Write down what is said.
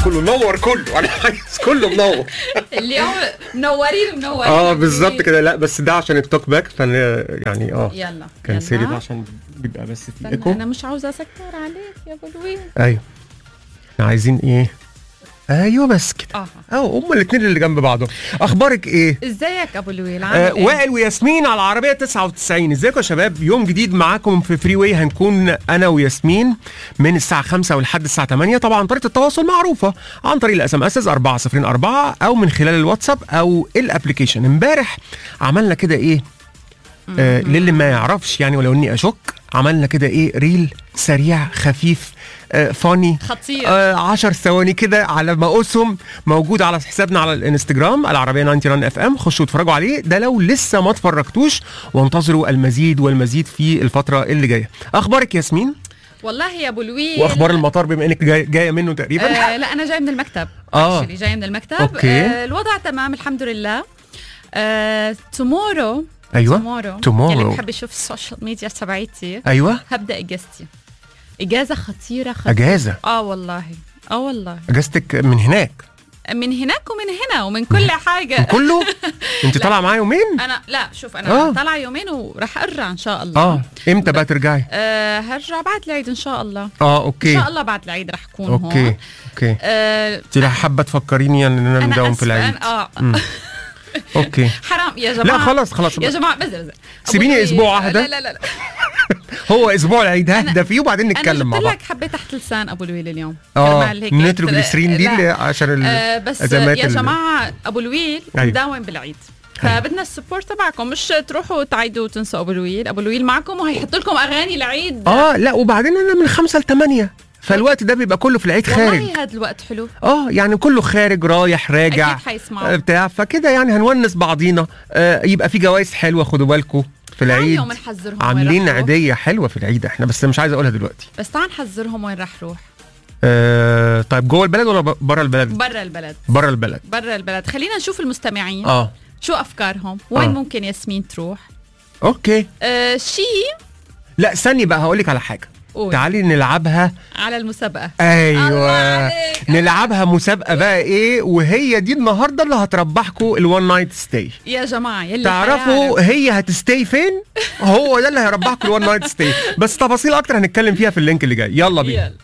كله نور كله انا عايز كله منور اليوم منورين منورين اه بالظبط كده لا بس ده عشان التوك باك فانا يعني اه يلا كان يلا. سيري ده عشان بيبقى بس في استنى، ايكو انا مش عاوزه اسكر عليك يا بلوين ايوه احنا عايزين ايه ايوه بس كده اه اه هما الاثنين اللي جنب بعضهم اخبارك ايه ازيك ابو لويل آه عامل ايه؟ وائل وياسمين على العربية 99 ازيكم يا شباب يوم جديد معاكم في فري واي هنكون انا وياسمين من الساعة 5 ولحد الساعة 8 طبعا طريقة التواصل معروفة عن طريق الاس ام اس 404 او من خلال الواتساب او الابلكيشن امبارح عملنا كده ايه آه للي ما يعرفش يعني ولو اني اشك عملنا كده ايه ريل سريع خفيف آه فاني خطير آه 10 ثواني كده على ما اسهم موجود على حسابنا على الانستجرام العربيه 99 اف ام خشوا اتفرجوا عليه ده لو لسه ما اتفرجتوش وانتظروا المزيد والمزيد في الفتره اللي جايه اخبارك ياسمين والله يا ابو لويل واخبار المطار بما انك جاي جايه منه تقريبا آه لا انا جاي من المكتب آه. Actually جاي من المكتب أوكي. آه الوضع تمام الحمد لله آه تومورو ايوه تومورو tomorrow. اللي بحب يشوف السوشيال ميديا تبعيتي ايوه هبدا اجازتي اجازه خطيره خطيره اجازه اه والله اه والله اجازتك من هناك من هناك ومن هنا ومن كل حاجه كله انت طالعه معايا يومين انا لا شوف انا آه. طالعه يومين وراح ارجع ان شاء الله اه امتى بقى ترجعي آه هرجع بعد العيد ان شاء الله اه ان اوكي شاء الله بعد العيد راح اكون اوكي هون اوكي آه انت لا حابه تفكريني يعني ان انا انا مداوم في أسفة، العيد أنا- اه مم. اوكي حرام يا جماعه لا خلاص خلاص يا جماعه بس بس سيبيني أبوي- أسبوع واحدة. لا لا لا, لا. هو اسبوع العيد ههدى فيه وبعدين انا نتكلم مع جبت بعض لك حبه تحت لسان ابو لويل اليوم اه كرمال هيك نيتروجليسرين دي لا. اللي عشان آه بس الازمات يا ال- جماعه ابو لويل أيوة. مداوم بالعيد أيوة. فبدنا السبورت تبعكم مش تروحوا تعيدوا وتنسوا ابو لويل ابو لويل معكم وهيحط لكم اغاني العيد اه لا وبعدين انا من خمسة لثمانية فالوقت ده بيبقى كله في العيد خارج والله هذا الوقت حلو اه يعني كله خارج رايح راجع اكيد حيسمعوا آه، بتاع فكده يعني هنونس بعضينا آه يبقى في جوائز حلوه خدوا بالكم في تعال العيد اليوم نحذرهم وين عاملين رح روح. عيديه حلوه في العيد احنا بس مش عايز اقولها دلوقتي بس تعال نحذرهم وين رح روح آه طيب جوه البلد ولا بره البلد برا البلد بره البلد برا البلد خلينا نشوف المستمعين اه شو افكارهم وين آه. ممكن ياسمين تروح اوكي آه شيء لا استني بقى هقول لك على حاجه قول. تعالي نلعبها على المسابقه ايوه الله عليك. نلعبها مسابقه بقى ايه وهي دي النهارده اللي هتربحكم الوان نايت ستاي يا جماعه يلي تعرفوا حيعرف. هي هتستي فين هو ده اللي هيربحكم الوان نايت ستاي بس تفاصيل اكتر هنتكلم فيها في اللينك اللي جاي يلا بينا يلا